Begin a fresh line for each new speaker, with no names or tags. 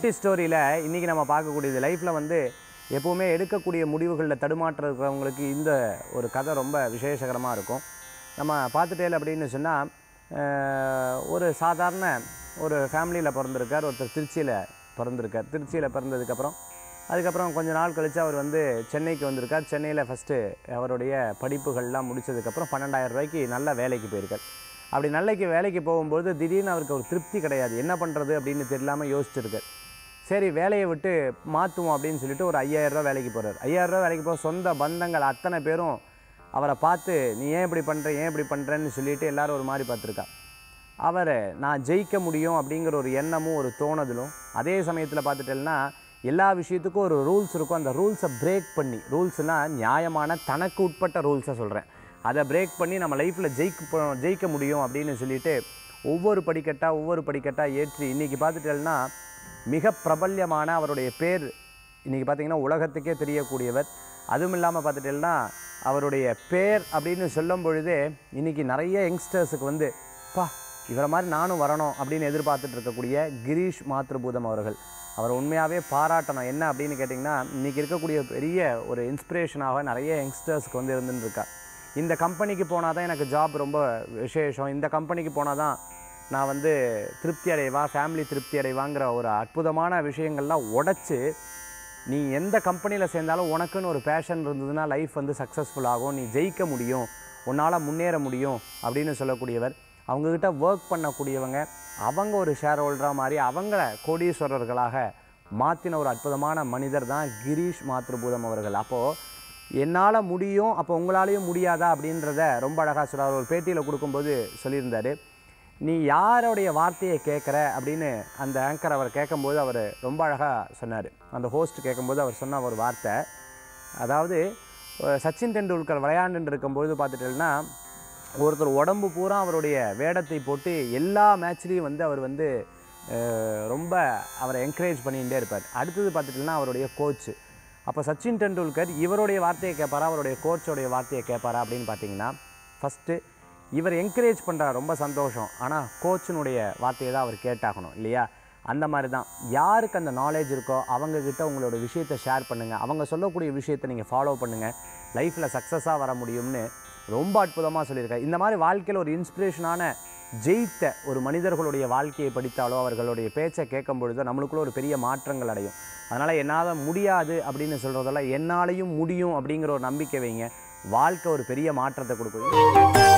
குட்டி ஸ்டோரியில் இன்றைக்கி நம்ம பார்க்கக்கூடியது லைஃப்பில் வந்து எப்போவுமே எடுக்கக்கூடிய முடிவுகளில் தடுமாற்றம் இருக்கிறவங்களுக்கு இந்த ஒரு கதை ரொம்ப விசேஷகரமாக இருக்கும் நம்ம பார்த்துட்டேல் அப்படின்னு சொன்னால் ஒரு சாதாரண ஒரு ஃபேமிலியில் பிறந்திருக்கார் ஒருத்தர் திருச்சியில் பிறந்திருக்கார் திருச்சியில் பிறந்ததுக்கப்புறம் அதுக்கப்புறம் கொஞ்ச நாள் கழித்து அவர் வந்து சென்னைக்கு வந்திருக்கார் சென்னையில் ஃபஸ்ட்டு அவருடைய படிப்புகள்லாம் முடிச்சதுக்கப்புறம் பன்னெண்டாயிரம் ரூபாய்க்கு நல்ல வேலைக்கு போயிருக்கார் அப்படி நல்லைக்கு வேலைக்கு போகும்போது திடீர்னு அவருக்கு ஒரு திருப்தி கிடையாது என்ன பண்ணுறது அப்படின்னு தெரியாமல் யோசிச்சிருக்கார் சரி வேலையை விட்டு மாற்றுவோம் அப்படின்னு சொல்லிட்டு ஒரு 5000 ரூபாய் வேலைக்கு போகிறார் 5000 ரூபாய் வேலைக்கு போக சொந்த பந்தங்கள் அத்தனை பேரும் அவரை பார்த்து நீ ஏன் இப்படி பண்ணுற ஏன் இப்படி பண்ணுறேன்னு சொல்லிட்டு எல்லாரும் ஒரு மாதிரி பார்த்துருக்கா அவர் நான் ஜெயிக்க முடியும் அப்படிங்கிற ஒரு எண்ணமும் ஒரு தோணுதலும் அதே சமயத்தில் பார்த்துட்டேன்னா எல்லா விஷயத்துக்கும் ஒரு ரூல்ஸ் இருக்கும் அந்த ரூல்ஸை பிரேக் பண்ணி ரூல்ஸ்னால் நியாயமான தனக்கு உட்பட்ட ரூல்ஸை சொல்கிறேன் அதை பிரேக் பண்ணி நம்ம லைஃப்பில் ஜெயிக்க போ- ஜெயிக்க முடியும் அப்படின்னு சொல்லிட்டு ஒவ்வொரு படிக்கட்டாக ஒவ்வொரு படிக்கட்டாக ஏற்றி இன்றைக்கி பார்த்துட்டேன்னா மிக பிரபல்யமான அவருடைய பேர் இன்றைக்கி பார்த்தீங்கன்னா உலகத்துக்கே தெரியக்கூடியவர் அதுவும் இல்லாமல் பார்த்துட்டேன்னா அவருடைய பேர் அப்படின்னு சொல்லும் பொழுதே இன்றைக்கி நிறைய யங்ஸ்டர்ஸுக்கு வந்து பா இவரை மாதிரி நானும் வரணும் அப்படின்னு எதிர்பார்த்துட்டு இருக்கக்கூடிய கிரீஷ் மாத்ருபூதம் அவர்கள் அவர் உண்மையாகவே பாராட்டணும் என்ன அப்படின்னு கேட்டிங்கன்னா இன்றைக்கி இருக்கக்கூடிய பெரிய ஒரு இன்ஸ்பிரேஷனாக நிறைய யங்ஸ்டர்ஸ்க்கு வந்து இருந்துன்னு இருக்கா இந்த கம்பெனிக்கு போனால் தான் எனக்கு ஜாப் ரொம்ப விசேஷம் இந்த கம்பெனிக்கு போனால் தான் நான் வந்து திருப்தி அடைவா ஃபேமிலி திருப்தி அடைவாங்கிற ஒரு அற்புதமான விஷயங்கள்லாம் உடைச்சு நீ எந்த கம்பெனியில் சேர்ந்தாலும் உனக்குன்னு ஒரு பேஷன் இருந்ததுன்னா லைஃப் வந்து சக்ஸஸ்ஃபுல் ஆகும் நீ ஜெயிக்க முடியும் உன்னால் முன்னேற முடியும் அப்படின்னு சொல்லக்கூடியவர் அவங்கக்கிட்ட ஒர்க் பண்ணக்கூடியவங்க அவங்க ஒரு ஷேர் ஹோல்டராக மாதிரி அவங்கள கோடீஸ்வரர்களாக மாற்றின ஒரு அற்புதமான மனிதர் தான் கிரீஷ் மாத்ருபூதம் அவர்கள் அப்போது என்னால் முடியும் அப்போ உங்களாலேயும் முடியாதா அப்படின்றத ரொம்ப அழகாக சொல்றார் ஒரு பேட்டியில் கொடுக்கும்போது சொல்லியிருந்தார் நீ யாருடைய வார்த்தையை கேட்குற அப்படின்னு அந்த ஆங்கர் அவர் கேட்கும்போது அவர் ரொம்ப அழகாக சொன்னார் அந்த ஹோஸ்ட் கேட்கும்போது அவர் சொன்ன ஒரு வார்த்தை அதாவது அஹ், சச்சின் டெண்டுல்கர் விளையாண்டுட்டு இருக்கும்போது பார்த்துட்டேன்னா ஒருத்தர் உடம்பு பூரா அவருடைய வேடத்தை போட்டு எல்லா மேட்ச்லேயும் வந்து அவர் வந்து அஹ், ரொம்ப அவரை என்கரேஜ் பண்ணிகிட்டே இருப்பார் அடுத்தது பார்த்துட்டீங்கன்னா அவருடைய கோச் அப்போ சச்சின் டெண்டுல்கர் இவருடைய வார்த்தையை கேட்பாரா அவருடைய கோச்சோடைய வார்த்தையை கேட்பாரா அப்படின்னு பார்த்தீங்கன்னா ஃபஸ்ட்டு இவர் என்கரேஜ் பண்ணுறார் ரொம்ப சந்தோஷம் ஆனால் கோச்சினுடைய வார்த்தையை தான் அவர் கேட்டாகணும் இல்லையா அந்த மாதிரி தான் யாருக்கு அந்த நாலேஜ் இருக்கோ அவங்கக்கிட்ட உங்களோட விஷயத்தை ஷேர் பண்ணுங்கள் அவங்க சொல்லக்கூடிய விஷயத்தை நீங்கள் ஃபாலோ பண்ணுங்கள் லைஃப்பில் சக்ஸஸாக வர முடியும்னு ரொம்ப அற்புதமாக சொல்லியிருக்காரு இந்த மாதிரி வாழ்க்கையில் ஒரு இன்ஸ்பிரேஷனான ஜெயித்த ஒரு மனிதர்களுடைய வாழ்க்கையை படித்தாலோ அவர்களுடைய பேச்சை கேட்கும் பொழுதோ நம்மளுக்குள்ள ஒரு பெரிய மாற்றங்கள் அடையும் அதனால் என்னால் முடியாது அப்படின்னு சொல்கிறதெல்லாம் என்னாலையும் முடியும் அப்படிங்கிற ஒரு நம்பிக்கை வைங்க வாழ்க்கை ஒரு பெரிய மாற்றத்தை கொடுக்கும்